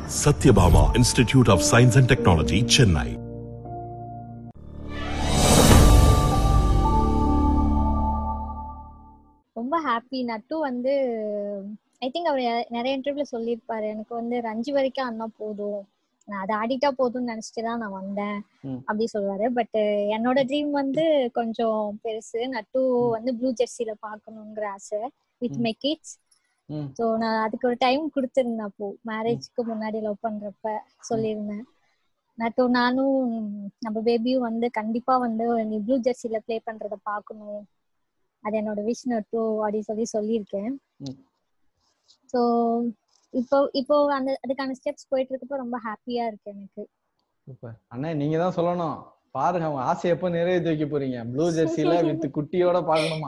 Satyabama Institute of Science and Technology, Chennai. ரொம்ப happy நட்டு வந்து ஐ திங்க் அவர் நிறைய இன்டர்வியூல சொல்லியிருப்பாரு எனக்கு வந்து ஒரு அஞ்சு வரைக்கும் அண்ணா போதும் நான் அதை ஆடிட்டா போதும்னு நினைச்சிட்டு தான் நான் வந்தேன் ம். அப்படி சொல்லுவாரு பட் என்னோட ட்ரீம் வந்து கொஞ்சம் பெருசு நட்டு வந்து ப்ளூ ஜெர்சில பார்க்கணுங்கிற ஆசை வித் ம். மை கிட்ஸ் ம். ஸோ நான் அதுக்கு ஒரு டைம் கொடுத்துருந்தேன் அப்போ மேரேஜ்க்கு முன்னாடி லவ் பண்றப்ப சொல்லியிருந்தேன் நட்டு நானும் நம்ம பேபியும் வந்து கண்டிப்பா வந்து நீ ப்ளூ ஜெர்சில ப்ளே பண்றத பார்க்கணும் அது என்னோட விஷ் நட்டு அப்படின்னு சொல்லி சொல்லியிருக்கேன் ம். ஸோ இப்போ இப்போ அந்த அதுக்கான ஸ்டெப்ஸ் போயிட்டு இருக்கப்போ ரொம்ப ஹாப்பியா இருக்கு எனக்கு சூப்பர் அண்ணா நீங்க தான் சொல்லணும் பாருங்க அவங்க ஆசை எப்ப நிறைவேற்றி வைக்க போறீங்க ப்ளூ ஜெர்சில வித் குட்டியோட பார்க்கணுமா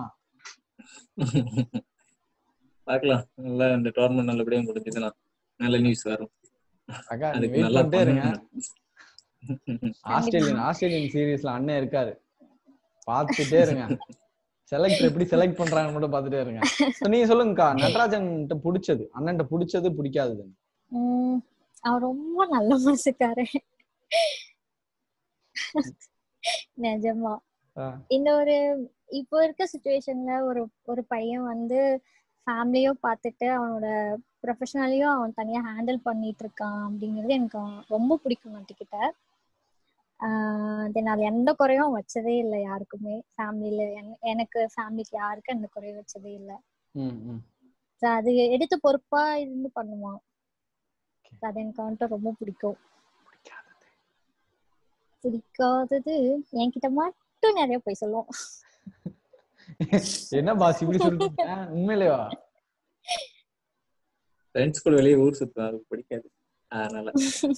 பார்க்கலாம் நல்லா இந்த டோர்னமெண்ட் நல்லபடியா முடிஞ்சதுன்னா நல்ல நியூஸ் வரும் அக்கா நீ அதுக்கு வெயிட் நல்லா பண்ணிட்டே இருங்க பண்ணணும். ஆஸ்திரேலியன் ஆஸ்திரேலியன் சீரீஸ்ல அண்ணன் இருக்காரு பார்த்துட்டே இருங்க செலக்ட் எப்படி செலக்ட் பண்றாங்கன்னு மட்டும் பார்த்துட்டே இருங்க So, நீங்க சொல்லுங்கக்கா நடராஜன் பிடிச்சது அண்ணன்ட்ட பிடிச்சது பிடிக்காதது உம் அவன் ரொம்ப நல்ல மனசுக்காரன் நிஜமா ஆ. இந்த ஒரு இப்போ இருக்க சுச்சுவேஷன்ல ஒரு ஒரு பையன் வந்து ஃபேமிலியும் பார்த்துட்டு அவனோட ப்ரொஃபஷனலையும் அவன் தனியா ஹேண்டில் பண்ணிட்டு இருக்கான் அப்படிங்கிறது எனக்கு அவன் ரொம்ப பிடிக்கும் மாட்டிக்கிட்ட தென் அது எந்த குறையும் வச்சதே இல்லை யாருக்குமே ஃபேமிலியில எனக்கு ஃபேமிலிக்கு யாருக்கும் எந்த குறையும் வச்சதே இல்லை ம் ம் So, அது எடுத்து பொறுப்பா இருந்து பண்ணுவான் So, அது எனக்கு அவன்கிட்ட ரொம்ப பிடிக்கும் பிடிக்காதது என்கிட்ட மட்டும் நிறைய போய் சொல்லுவோம் என்ன பாஸ் இப்படி சொல்றீங்க உண்மையிலேவா ஃப்ரெண்ட்ஸ் கூட வெளியே ஊர் சுத்துவேன் அது பிடிக்காது அதனால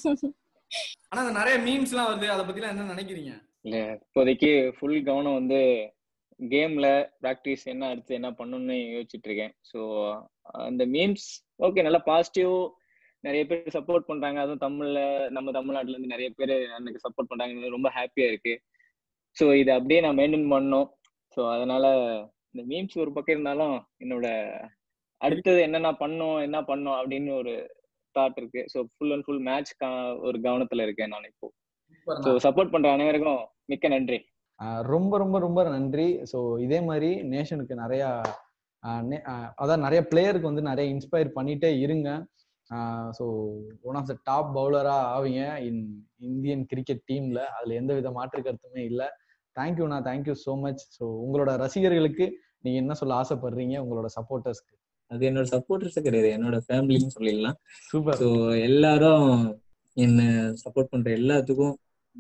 ஆனா அந்த நிறைய மீம்ஸ் எல்லாம் வருது அதை பத்தி என்ன நினைக்கிறீங்க இல்ல இப்போதைக்கு ஃபுல் கவனம் வந்து கேம்ல ப்ராக்டிஸ் என்ன அடுத்து என்ன பண்ணணும்னு யோசிச்சுட்டு இருக்கேன் ஸோ அந்த மீம்ஸ் ஓகே நல்லா பாசிட்டிவ் நிறைய பேர் சப்போர்ட் பண்றாங்க அதுவும் தமிழ்ல நம்ம தமிழ்நாட்டுல இருந்து நிறைய பேர் எனக்கு சப்போர்ட் பண்றாங்க ரொம்ப ஹாப்பியா இருக்கு ஸோ இதை அப்படியே நான் மெயின்டைன் பண்ணணும் ஸோ அதனால இந்த மீம்ஸ் ஒரு பக்கம் இருந்தாலும் என்னோட அடுத்தது என்னென்ன பண்ணும் என்ன பண்ணும் அப்படின்னு ஒரு தாட் இருக்கு so full and full match ஒரு கவனத்துல இருக்கேன் நான் இப்போ ஸோ சப்போர்ட் பண்ற அனைவருக்கும் மிக்க நன்றி ஆஹ் ரொம்ப ரொம்ப ரொம்ப நன்றி ஸோ இதே மாதிரி நேஷனுக்கு நிறைய ஆஹ் நே- ஆஹ் அதான் நிறைய பிளேயருக்கு வந்து நிறைய இன்ஸ்பயர் பண்ணிட்டே இருங்க so one of the top பவுலரா ஆவீங்க இன் இந்தியன் கிரிக்கெட் டீம்ல அதுல எந்த வித மாற்று கருத்துமே இல்லை தேங்க்யூண்ணா தேங்க்யூ ஸோ மச் ஸோ உங்களோட ரசிகர்களுக்கு நீங்க என்ன சொல்ல ஆசைப்படுறீங்க உங்களோட சப்போர்ட்டர்ஸ்க்கு அது என்னோட சப்போர்ட்டர்ஸ் கிடையாது என்னோட ஃபேமிலின்னு சொல்லிடலாம் சூப்பர் ஸோ எல்லாரும் என்ன சப்போர்ட் பண்ற எல்லாத்துக்கும்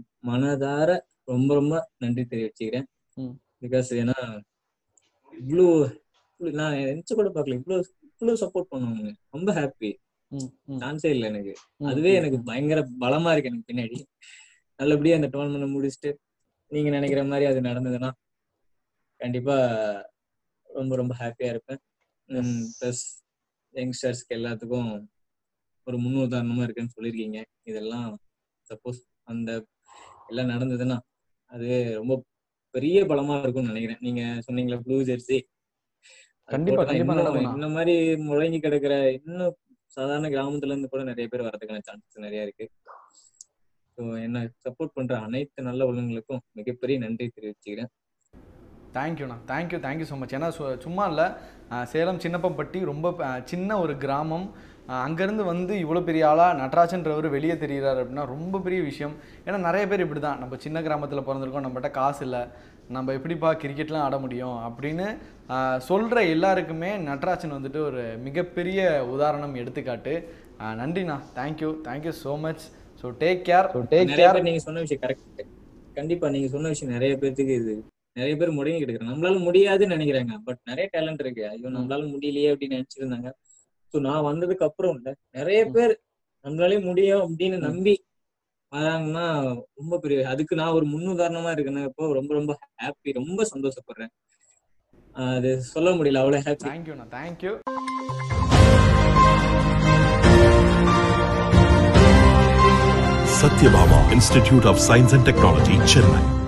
மனதார ரொம்ப ரொம்ப நன்றி தெரிவிச்சுக்கிறேன் ம். பிகாஸ் ஏன்னா இவ்வளோ இவ்வளோ- நான் நினைச்சு கூட பார்க்கல இவ்வளோ இவ்வளோ சப்போர்ட் பண்ணுவாங்க ரொம்ப ஹாப்பி சான்ஸே இல்லை எனக்கு அதுவே எனக்கு பயங்கர பலமா இருக்கு எனக்கு பின்னாடி நல்லபடியா அந்த டோர்னமெண்ட் முடிச்சுட்டு நீங்க நினைக்கிற மாதிரி அது நடந்ததுன்னா கண்டிப்பா ரொம்ப ரொம்ப ஹாப்பியா இருப்பேன் ப்ளஸ் யங்ஸ்டர்ஸ்க்கு எல்லாத்துக்கும் ஒரு முன்னுதாரணமா இருக்குன்னு சொல்லியிருக்கீங்க இதெல்லாம் சப்போஸ் அந்த எல்லாம் நடந்ததுன்னா அது ரொம்ப பெரிய பலமா இருக்கும்னு நினைக்கிறேன் நீங்க சொன்னீங்களா ப்ளூ ஜெர்சி கண்டிப்பா, கண்டிப்பா நடக்கும்ண்ணா. இந்த மாதிரி முழங்கி கிடக்குற இன்னும் சாதாரண கிராமத்துல இருந்து கூட நிறைய பேர் வரதுக்கான சான்சஸ் நிறைய இருக்கு ஸோ என்ன சப்போர்ட் பண்ற அனைத்து நல்ல உள்ளங்களுக்கும் மிகப்பெரிய நன்றி தெரிவிச்சுக்கிறேன் தேங்க்யூண்ணா தேங்க்யூ தேங்க்யூ ஸோ மச் ஏன்னா சு- சும்மா இல்லை சேலம் சின்னப்பம்பட்டி ரொம்ப அஹ், சின்ன ஒரு கிராமம் அஹ், அங்கேருந்து வந்து இவ்வளோ பெரிய ஆளாக நடராஜன்றவர் வெளியே தெரிகிறாரு அப்படின்னா ரொம்ப பெரிய விஷயம் ஏன்னா நிறைய பேர் இப்படி தான் நம்ம சின்ன கிராமத்தில் பிறந்திருக்கோம் நம்மகிட்ட காசு இல்லை நம்ம எப்படிப்பா கிரிக்கெட்லாம் ஆட முடியும் அப்படின்னு சொல்கிற எல்லாருக்குமே நடராஜன் வந்துட்டு ஒரு மிகப்பெரிய உதாரணம் எடுத்துக்காட்டு அஹ், நன்றிண்ணா thank you thank you so much so take care so take நிறைய கேர் பேர் நீங்க சொன்ன விஷயம் கரெக்ட் கண்டிப்பா நீங்க சொன்ன விஷயம் நிறைய பேர்த்துக்கு இது நிறைய பேர் முடங்கி கிடக்குறாங்க நம்மளால முடியாதுன்னு நினைக்கிறாங்க பட் நிறைய டேலண்ட் இருக்கு ஐயோ நம்மளால முடியலையே அப்படின்னு நினைச்சிருந்தாங்க ஸோ நான் வந்ததுக்கு அப்புறம் இல்ல நிறைய பேர் நம்மளாலே முடியும் அப்படின்னு நம்பி வராங்கன்னா ரொம்ப பெரிய அதுக்கு நான் ஒரு முன்னுதாரணமா இருக்கேன்னப்போ ரொம்ப ரொம்ப ஹாப்பி ரொம்ப சந்தோஷப்படுறேன் ஆஹ் அது சொல்ல முடியல அவ்வளவு ஹாப்பி தேங்க்யூண்ணா thank you Satyabama Institute of Science and Technology, Chennai.